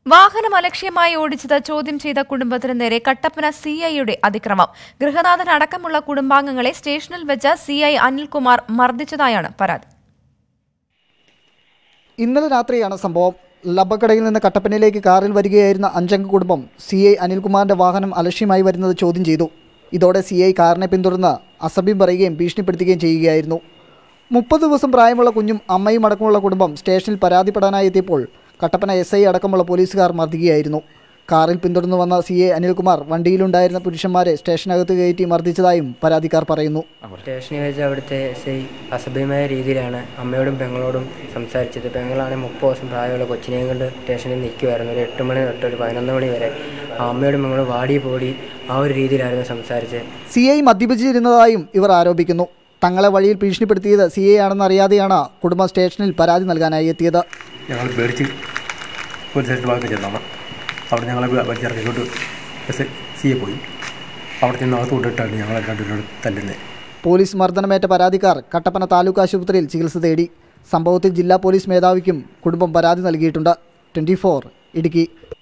വാഹനം അലക്ഷ്യമായി ഓടിച്ചത് ചോദ്യം ചെയ്ത കുടുംബത്തിന് നേരെ കട്ടപ്പന സി ഐയുടെ അതിക്രമം ഗൃഹനാഥൻ അടക്കമുള്ള കുടുംബാംഗങ്ങളെ സ്റ്റേഷനിൽ വെച്ച് സി ഐ അനിൽകുമാർ മർദ്ദിച്ചതായാണ് പരാതി ഇന്നലെ രാത്രിയാണ് സംഭവം ലബക്കടയിൽ നിന്ന് കട്ടപ്പനയിലേക്ക് കാറിൽ വരികയായിരുന്ന അഞ്ചംഗ കുടുംബം സി ഐ അനിൽകുമാറിന്റെ വാഹനം അലക്ഷ്യമായി വരുന്നത് ചോദ്യം ചെയ്തു ഇതോടെ സി ഐ കാറിനെ പിന്തുടർന്ന് അസഭ്യം പറയുകയും ഭീഷണിപ്പെടുത്തുകയും ചെയ്യുകയായിരുന്നു മുപ്പത് ദിവസം പ്രായമുള്ള കുഞ്ഞും അമ്മയും അടക്കമുള്ള കുടുംബം സ്റ്റേഷനിൽ പരാതിപ്പെടാനായി എത്തിയപ്പോൾ കട്ടപ്പന എസ് ഐ അടക്കമുള്ള പോലീസുകാർ മർദ്ദിക്കുകയായിരുന്നു കാറിൽ പിന്തുടർന്നു വന്ന സി എ അനിൽകുമാർ വണ്ടിയിലുണ്ടായിരുന്ന പുരുഷന്മാരെ സ്റ്റേഷനകത്ത് കയറ്റി മർദ്ദിച്ചതായും പരാതിക്കാർ പറയുന്നു സ്റ്റേഷനിൽ വെച്ച് അവിടുത്തെ എസ് ഐ അസഭ്യമായ രീതിയിലാണ് അമ്മയോടും പെങ്ങളോടും സംസാരിച്ചത് പെങ്ങളാണെങ്കിൽ മുപ്പത് ദിവസം പ്രായമുള്ള കൊച്ചിനെയും കൊണ്ട് സ്റ്റേഷനിൽ നിൽക്കുമായിരുന്നു ഒരു എട്ട് മണി തൊട്ട് ഒരു പതിനൊന്ന് മണി വരെ ആ അമ്മയോടും പെങ്ങളോട് വാടി പോടി ആ ഒരു രീതിയിലായിരുന്നു സംസാരിച്ചത് സി ഐ മദ്യപിച്ചിരുന്നതായും ഇവർ ആരോപിക്കുന്നു തങ്ങളെ വഴിയിൽ ഭീഷണിപ്പെടുത്തിയത് സി ഐ ആണെന്ന് അറിയാതെയാണ് കുടുംബം സ്റ്റേഷനിൽ പരാതി നൽകാനായി എത്തിയത് ഞങ്ങൾ പേടിച്ച് പോലീസ് സ്റ്റേഷൻ ഭാഗത്ത് ചെന്നാണ് അവിടെ ഞങ്ങളെ വലിച്ചിറക്കിക്കൊണ്ട് എസ് സി എ പോയി അവിടെ ചെന്ന് അകത്ത് കൊണ്ടിട്ടാണ് ഞങ്ങളെ രണ്ടുപേരോട് തല്ലുന്നത് പോലീസ് മർദ്ദനമേറ്റ പരാതിക്കാർ കട്ടപ്പന താലൂക്ക് ആശുപത്രിയിൽ ചികിത്സ തേടി സംഭവത്തിൽ ജില്ലാ പോലീസ് മേധാവിക്കും കുടുംബം പരാതി നൽകിയിട്ടുണ്ട് ട്വൻറ്റി ഇടുക്കി